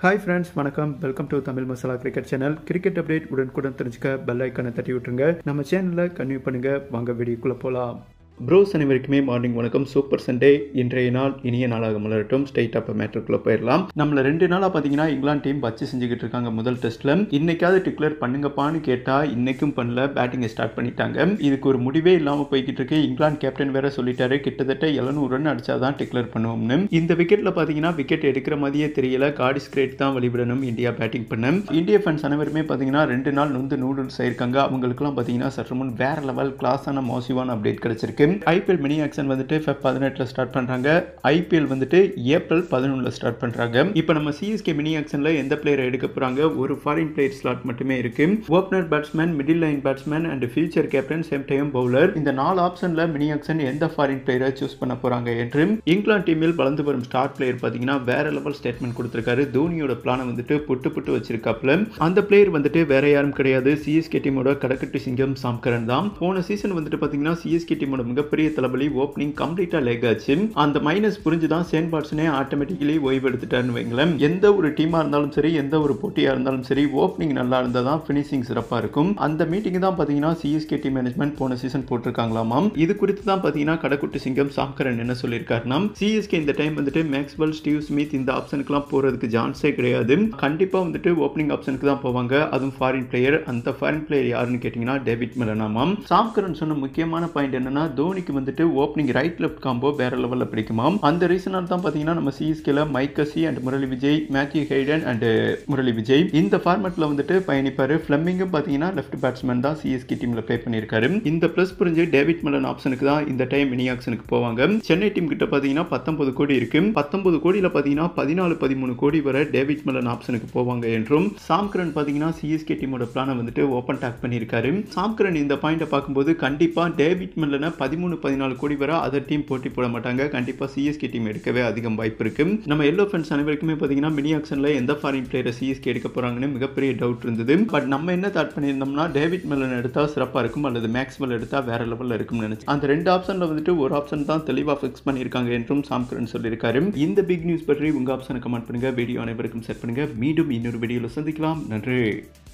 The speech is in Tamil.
ஹாய் ஃப்ரெண்ட்ஸ் வணக்கம் welcome to Tamil masala cricket channel cricket update உடனுக்குடன் தெரிஞ்சுக்க பெல் ஐக்கானை தட்டி விட்டுருங்க நம்ம சேனலில் கன்வியூ பண்ணுங்க வாங்க வீடியோக்குள்ளே போகலாம் ப்ரோஸ் அனைவருக்குமே மார்னிங் வணக்கம் சூப்பர் சண்டே இன்றைய நாள் இனிய நாளாக மலரட்டும் ஸ்டேட் ஆஃப் மேட்ருக்குள்ளே போயிடலாம் நம்மள ரெண்டு நாளாக பார்த்தீங்கன்னா இங்கிலாந்து டீம் வச்சு செஞ்சுக்கிட்டு இருக்காங்க முதல் டெஸ்ட்டில் இன்னைக்காவது டிக்ளேர் பண்ணுங்கப்பான்னு கேட்டால் இன்னைக்கும் பண்ணல பேட்டிங்கை ஸ்டார்ட் பண்ணிட்டாங்க இதுக்கு ஒரு முடிவே இல்லாமல் போய்கிட்டு இருக்கு இங்கிலாந்து கேப்டன் வேற சொல்லிட்டாரு கிட்டத்தட்ட எழுநூறு ரன் அடிச்சாதான் டிக்ளேர் பண்ணுவோம்னு இந்த விக்கெட்டில் பார்த்தீங்கன்னா விக்கெட் எடுக்கிற மாதிரியே தெரியல காடிஸ் கிரேட் தான் வழிவிடணும் இந்தியா பேட்டிங் பண்ண இந்திய ஃபேன்ஸ் அனைவருமே பார்த்தீங்கன்னா ரெண்டு நாள் நொந்து நூடுல்ஸ் ஆயிருக்காங்க அவங்களுக்குலாம் பார்த்தீங்கன்னா சற்று முன் வேற லெவல் கிளாஸான மோசிவான அப்டேட் கிடைச்சிருக்கு ஐபிஎல் மினி ஆக்ஷன் வந்துட்டு ஃபெப் பதினெட்டில் ஸ்டார்ட் பண்ணுறாங்க ஐபிஎல் வந்துட்டு ஏப்ரல் பதினொன்றில் ஸ்டார்ட் பண்ணுறாங்க இப்போ நம்ம சிஎஸ்கே மினி ஆக்ஷனில் எந்த பிளேயரை எடுக்க போகிறாங்க ஒரு ஃபாரின் பிளேயர் ஸ்லாட் மட்டுமே இருக்கு opener batsman middle line batsman and future captain same time bowler இந்த நாலு ஆப்ஷனில் மினி ஆக்ஷன் எந்த ஃபாரின் பிளேயரை சூஸ் பண்ண போகிறாங்க என்று இங்கிலாந்து டீமில் வளர்ந்து வரும் ஸ்டார் பிளேயர் பார்த்தீங்கன்னா வேற லெவல் ஸ்டேட்மெண்ட் கொடுத்துருக்காரு தோனியோட பிளானை வந்துட்டு புட்டு புட்டு வச்சிருக்காப்ல அந்த பிளேயர் வந்துட்டு வேற யாரும் கிடையாது சிஎஸ்கே டீமோட கடக்கட்டு சிங்கம் சாம்கரன் தான் போன சீசன் வந்துட்டு பார்த்தீங்கன்னா சிஎஸ்கே டீமோட மிகப்பெரிய தளபதி ஓப்பனிங் கம்ப்ளீட்டாக லேக் ஆச்சு அந்த மைனஸ் புரிஞ்சு தான் சேன் வாட்சனே ஆட்டோமேட்டிக்கலி ஓய்வு எடுத்துட்டாருன்னு வைங்களேன் எந்த ஒரு டீமாக இருந்தாலும் சரி எந்த ஒரு போட்டியாக இருந்தாலும் சரி ஓப்பனிங் நல்லா இருந்தால் தான் ஃபினிஷிங் சிறப்பாக இருக்கும் அந்த மீட்டிங் தான் பார்த்தீங்கன்னா சிஎஸ்கே டீம் மேனேஜ்மெண்ட் போன சீசன் போட்டிருக்காங்களாமாம் இது குறித்து தான் பார்த்தீங்கன்னா கடக்குட்டி சிங்கம் சாம்கரன் என்ன சொல்லியிருக்காருன்னா சிஎஸ்கே இந்த டைம் வந்துட்டு மேக்ஸ்வெல் ஸ்டீவ் ஸ்மித் இந்த ஆப்ஷனுக்குலாம் போகிறதுக்கு சான்ஸே கிடையாது கண்டிப்பாக வந்துட்டு ஓப்பனிங் ஆப்ஷனுக்கு தான் போவாங்க அதுவும் ஃபாரின் பிளேயர் அந்த ஃபாரின் பிளேயர் யாருன்னு கேட்டிங்கன்னா டேவிட் மெலனாமாம் சாம்கரன் சொன்ன முக்கியமான பாயிண்ட் என்னன்னா தோனிக்கு வந்துட்டு ஓப்பனிங் ரைட் லெஃப்ட் காம்போ வேற லெவலில் பிடிக்குமாம் அந்த ரீசனால் தான் பார்த்தீங்கன்னா நம்ம சிஎஸ்கேல Mike Hussey and Murali Vijay Matthew Hayden and Murali Vijay இந்த ஃபார்மேட்டில் வந்துட்டு பயணிப்பார் ஃப்ளெமிங்கும் பார்த்தீங்கன்னா லெஃப்ட் பேட்ஸ்மேன் தான் சிஎஸ்கே டீமில் ப்ளே பண்ணியிருக்காரு இந்த ப்ளஸ் புரிஞ்சு டேவிட் மெலன் ஆப்ஷனுக்கு தான் இந்த டைம் மினி ஆப்ஷனுக்கு போவாங்க சென்னை டீம் கிட்ட பார்த்தீங்கன்னா பத்தொன்பது கோடி இருக்கு பத்தொன்பது கோடியில் பார்த்தீங்கன்னா பதினாலு பதிமூணு கோடி வரை டேவிட் மெலன் ஆப்ஷனுக்கு போவாங்க என்றும் சாம்கரன் பார்த்தீங்கன்னா சிஎஸ்கே டீமோட பிளானை வந்துட்டு ஓப்பன் டாக் பண்ணியிருக்காரு சாம்கரன் இந்த பாயிண்ட்டை பார்க்கும்போது கண்டிப்பாக டேவிட் மெல்லனை பதிமூணு பதினாலு கோடி வரை அதர் டீம் போட்டி போட மாட்டாங்க கண்டிப்பாக சிஎஸ்கே டீம் எடுக்கவே அதிகம் வாய்ப்பு இருக்கு நம்ம எல்லோ ஃபேன்ஸ் அனைவருக்குமே பார்த்தீங்கன்னா மினி ஆக்ஷனில் எந்த ஃபாரின் பிளேயரை சிஎஸ்கே எடுக்க போறாங்கன்னு மிகப்பெரிய டவுட் இருந்தது பட் நம்ம என்ன தாட் பண்ணியிருந்தோம்னா டேவிட் மெல்லன் எடுத்தால் சிறப்பாக இருக்கும் அல்லது மேக்ஸ்வெல் எடுத்தால் வேற லெவலில் இருக்கும்னு நினைச்சு அந்த ரெண்டு ஆப்ஷனில் வந்துட்டு ஒரு ஆப்ஷன் தான் தெளிவாக ஃபிக்ஸ் பண்ணியிருக்காங்க என்றும் சாம்கரன் சொல்லியிருக்காரு இந்த பிக் நியூஸ் பற்றி உங்கள் ஆப்ஷனை கமெண்ட் பண்ணுங்க வீடியோ அனைவருக்கும் செட் பண்ணுங்க மீண்டும் இன்னொரு வீடியோவில் சந்திக்கலாம் நன்றி